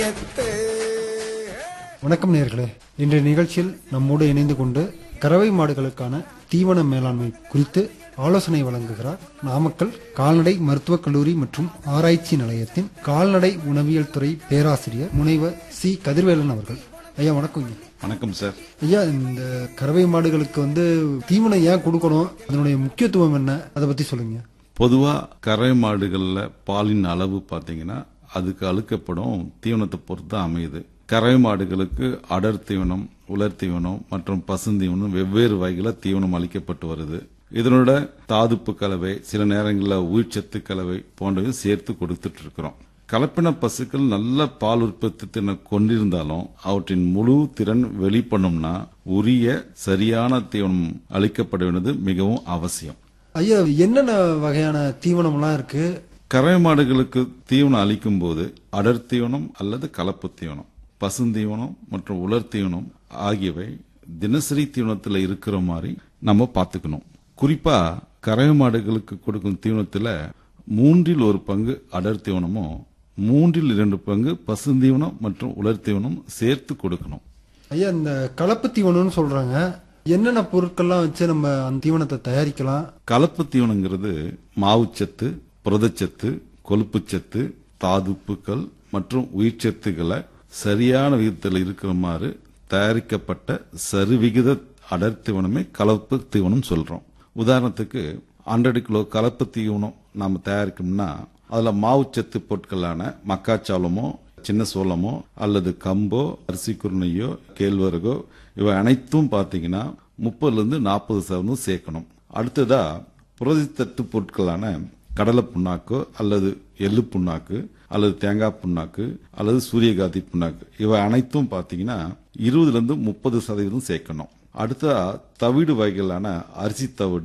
வணக்கம் நேர்களே இன்றைய நிகழ்ச்சியில் நம்மோடு இணைந்து கொண்டு கறவை மாடுகளுக்கான தீவன மேலாண்மை குறித்து ஆலோசனை வழங்குகிறார் நாமக்கல் கால்நடை மருத்துவக் கல்லூரி மற்றும் ஆராய்ச்சி நிலையத்தின் கால்நடை உணவியல் துறை பேராசிரியர் முனைவர் சி கதிர்வேலன் அவர்கள் ஐயா வணக்கங்க வணக்கம் சார் ஐயா இந்த கறவை மாடுகளுக்கு வந்து தீவனம் ஏன் கொடுக்கணும் அதனுடைய முக்கியத்துவம் என்ன அதை பத்தி சொல்லுங்க பொதுவா கறவை மாடுகள்ல பாலின் அளவு பாத்தீங்கன்னா அதுக்கு அழுக்கப்படும் தீவனத்தை பொறுத்து தான் அமையுது கறவை மாடுகளுக்கு அடர் தீவனம் உலர் தீவனம் மற்றும் பசுந்தீவனம் வெவ்வேறு வகையில தீவனம் அளிக்கப்பட்டு வருது இதனோட தாதுப்பு கலவை சில நேரங்களில் உயிர்ச்சத்து கலவை போன்றவையும் சேர்த்து கொடுத்துட்டு இருக்கிறோம் கலப்பின பசுக்கள் நல்ல பால் உற்பத்தி திறன் கொண்டிருந்தாலும் அவற்றின் முழு திறன் வெளிப்படணும்னா உரிய சரியான தீவனம் அளிக்கப்பட வேண்டியது மிகவும் அவசியம் ஐயா என்னென்ன வகையான தீவனம்லாம் இருக்கு கறவை மாடுகளுக்கு தீவனம் அளிக்கும் போது அடர் தீவனம் அல்லது கலப்பு தீவனம் பசுந்தீவனம் மற்றும் உலர் தீவனம் ஆகியவை தினசரி தீவனத்தில் இருக்கிற மாதிரி நம்ம பார்த்துக்கணும் குறிப்பா கறவை மாடுகளுக்கு கொடுக்கும் தீவனத்துல மூன்றில் ஒரு பங்கு அடர் தீவனமும் மூன்றில் இரண்டு பங்கு பசுந்தீவனம் மற்றும் உலர் தீவனம் சேர்த்து கொடுக்கணும் ஐயா இந்த கலப்பு தீவனம்னு சொல்றாங்க என்னென்ன பொருட்கள்லாம் வச்சு நம்ம அந்த தீவனத்தை தயாரிக்கலாம் கலப்பு தீவனங்கிறது மாவுச்சத்து புரதச்சத்து கொழுப்புச்சத்து தாதுப்புக்கள் மற்றும் உயிர்ச்சத்துக்களை சரியான விகிதத்தில் இருக்கிற மாதிரி தயாரிக்கப்பட்ட சரிவிகித அடர் தீவனமே கலப்பு தீவனம் சொல்றோம் உதாரணத்துக்கு ஹண்ட்ரட் கிலோ கலப்பு தீவனம் நாம தயாரிக்கணும்னா அதுல மாவுச்சத்து பொருட்களான மக்காச்சோளமோ சின்ன சோளமோ அல்லது கம்போ அரிசி குருணையோ கேழ்வரகோ இவை அனைத்தும் பார்த்தீங்கன்னா முப்பதுல இருந்து நாற்பது சதவீதம் சேர்க்கணும் அடுத்ததா புரதத்தட்டு பொருட்களான கடலை புண்ணாக்கு அல்லது எள்ளு புண்ணாக்கு அல்லது தேங்காய் புண்ணாக்கு அல்லது சூரியகாந்தி புண்ணாக்கு இவை அனைத்தும் பார்த்தீங்கன்னா இருபதுல இருந்து முப்பது சதவீதம் சேர்க்கணும் அடுத்ததா தவிடு வகைகளான அரிசி தவிடு